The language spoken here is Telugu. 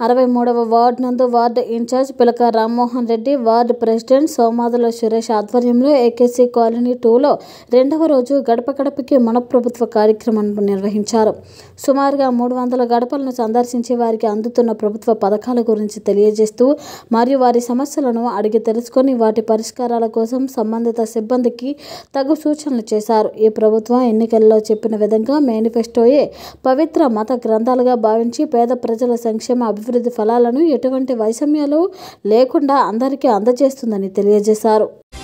అరవై మూడవ వార్డు నందు ward incharge Pilaka Rammohan Reddy ward president Somadula Suresh ఆధ్వర్యంలో ఏకేసీ కాలనీ టూలో రెండవ రోజు గడప గడపకి మన ప్రభుత్వ కార్యక్రమం నిర్వహించారు సుమారుగా మూడు వందల గడపలను సందర్శించి వారికి అందుతున్న ప్రభుత్వ పథకాల గురించి తెలియజేస్తూ మరియు వారి సమస్యలను అడిగి తెలుసుకొని వాటి పరిష్కారాల కోసం సంబంధిత సిబ్బందికి తగు సూచనలు చేశారు ఈ ప్రభుత్వం ఎన్నికల్లో చెప్పిన విధంగా మేనిఫెస్టోయే పవిత్ర మత గ్రంథాలుగా భావించి పేద ప్రజల సంక్షేమ అభివృద్ధి ఫలాలను ఎటువంటి వైషమ్యాలు లేకుండా అందరికీ అందజేస్తుందని తెలియజేశారు